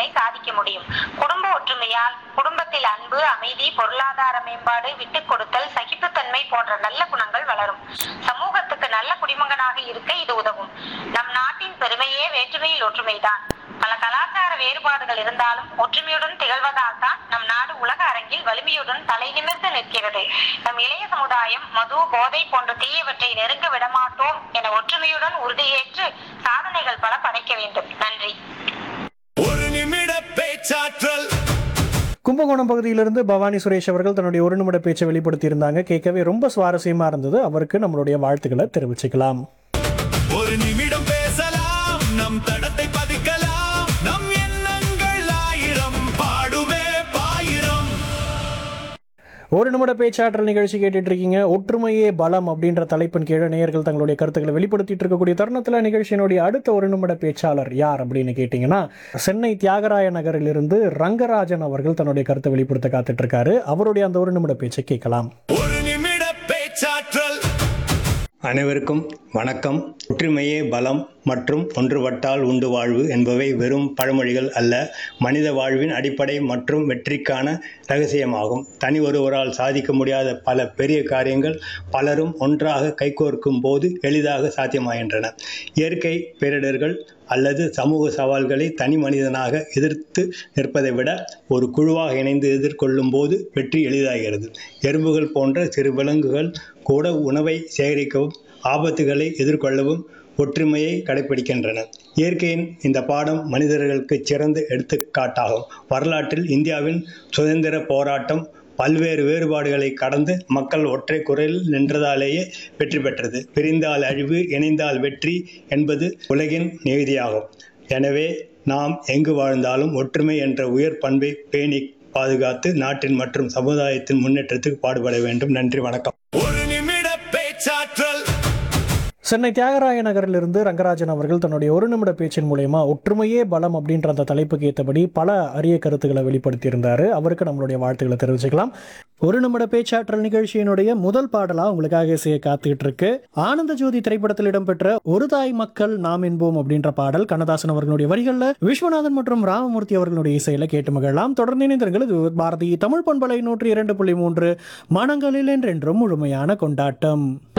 இலக்குகளை சாதிக்க முடியும் குடும்ப ஒற்றுமையால் குடும்பத்தில் அன்பு அமைதி பொருளாதார மேம்பாடு விட்டுக் கொடுத்தல் சகிப்புத்தன்மை போன்ற நல்ல குணங்கள் வளரும் சமூகத்துக்கு நல்ல குடிமகனாக இருக்க இது உதவும் நம் நாட்டின் பெருமையே வேற்றுமையில் ஒற்றுமைதான் பல கலாச்சார வேறுபாடுகள் இருந்தாலும் ஒற்றுமையுடன் திகழ்வதால் தான் நம் நாடு உலக அரங்கில் வலிமையுடன் தலை நிமிர்ந்து நிற்கிறது நம் இளைய சமுதாயம் மது போதை போன்ற தீயவற்றை நெருங்க விடமாட்டோம் என ஒற்றுமையுடன் உறுதியேற்று சாதனைகள் பல படைக்க வேண்டும் நன்றி ஒரு நிமிட பேச்சாற்றல் கும்பகோணம் பகுதியிலிருந்து பவானி சுரேஷ் அவர்கள் தன்னுடைய ஒரு நிமிட பேச்சை வெளிப்படுத்தியிருந்தாங்க கேட்கவே ரொம்ப சுவாரஸ்யமா இருந்தது அவருக்கு நம்மளுடைய வாழ்த்துக்களை தெரிவிச்சுக்கலாம் ஒரு நிமிடம் பேசலாம் நம் தடத்தை பதிக்கலாம் நம் எண்ணங்கள் ஆயிரம் பாடுவே பாயிரம் ஒரு நிமிட பேச்சாற்றல் நிகழ்ச்சி கேட்டுட்டு இருக்கீங்க ஒற்றுமையே பலம் அப்படின்ற தலைப்பின் கீழே நேயர்கள் தங்களுடைய கருத்துக்களை வெளிப்படுத்திட்டு இருக்கக்கூடிய தருணத்தில் நிகழ்ச்சியினுடைய அடுத்த ஒரு நிமிட பேச்சாளர் யார் அப்படின்னு கேட்டிங்கன்னா சென்னை தியாகராய நகரிலிருந்து ரங்கராஜன் அவர்கள் தன்னுடைய கருத்தை வெளிப்படுத்த காத்துட்டு இருக்காரு அவருடைய அந்த ஒரு நிமிட பேச்சை கேட்கலாம் ஒரு நிமிட பேச்சாற்றல் அனைவருக்கும் வணக்கம் ஒற்றுமையே பலம் மற்றும் ஒன்றுபட்டால் உண்டு வாழ்வு என்பவை வெறும் பழமொழிகள் அல்ல மனித வாழ்வின் அடிப்படை மற்றும் வெற்றிக்கான ரகசியமாகும் தனி ஒருவரால் சாதிக்க முடியாத பல பெரிய காரியங்கள் பலரும் ஒன்றாக கைகோர்க்கும் போது எளிதாக சாத்தியமாகின்றன இயற்கை பேரிடர்கள் அல்லது சமூக சவால்களை தனி மனிதனாக எதிர்த்து நிற்பதை விட ஒரு குழுவாக இணைந்து எதிர்கொள்ளும் போது வெற்றி எளிதாகிறது எறும்புகள் போன்ற சிறு விலங்குகள் கூட உணவை சேகரிக்கவும் ஆபத்துகளை எதிர்கொள்ளவும் ஒற்றுமையை கடைபிடிக்கின்றன இயற்கையின் இந்த பாடம் மனிதர்களுக்கு சிறந்த எடுத்துக்காட்டாகும் வரலாற்றில் இந்தியாவின் சுதந்திர போராட்டம் பல்வேறு வேறுபாடுகளை கடந்து மக்கள் ஒற்றை குரலில் நின்றதாலேயே வெற்றி பெற்றது பிரிந்தால் அழிவு இணைந்தால் வெற்றி என்பது உலகின் நீதியாகும் எனவே நாம் எங்கு வாழ்ந்தாலும் ஒற்றுமை என்ற உயர் பண்பை பேணி பாதுகாத்து நாட்டின் மற்றும் சமுதாயத்தின் முன்னேற்றத்துக்கு பாடுபட வேண்டும் நன்றி வணக்கம் ஒரு நிமிட பேச்சாற்றல் சென்னை தியாகராய நகரிலிருந்து ரங்கராஜன் அவர்கள் தன்னுடைய ஒரு நிமிட பேச்சின் மூலயமா ஒற்றுமையே பலம் அப்படின்ற அந்த தலைப்புக்கு ஏற்றபடி பல அரிய கருத்துக்களை வெளிப்படுத்தியிருந்தாரு அவருக்கு நம்மளுடைய வாழ்த்துக்களை தெரிவிச்சுக்கலாம் ஒரு நிமிட பேச்சாற்றல் நிகழ்ச்சியினுடைய முதல் பாடலா உங்களுக்காக இசைய காத்துக்கிட்டு இருக்கு ஆனந்த ஜோதி திரைப்படத்தில் இடம்பெற்ற ஒரு தாய் மக்கள் நாம் என்போம் அப்படின்ற பாடல் கண்ணதாசன் அவர்களுடைய வரிகள்ல விஸ்வநாதன் மற்றும் ராமமூர்த்தி அவர்களுடைய இசையில கேட்டு மகிழலாம் தொடர்ந்து இணைந்திருங்கள் இது பாரதி தமிழ் பண்பலை நூற்றி இரண்டு புள்ளி மூன்று மனங்களில் என்றென்றும் முழுமையான கொண்டாட்டம்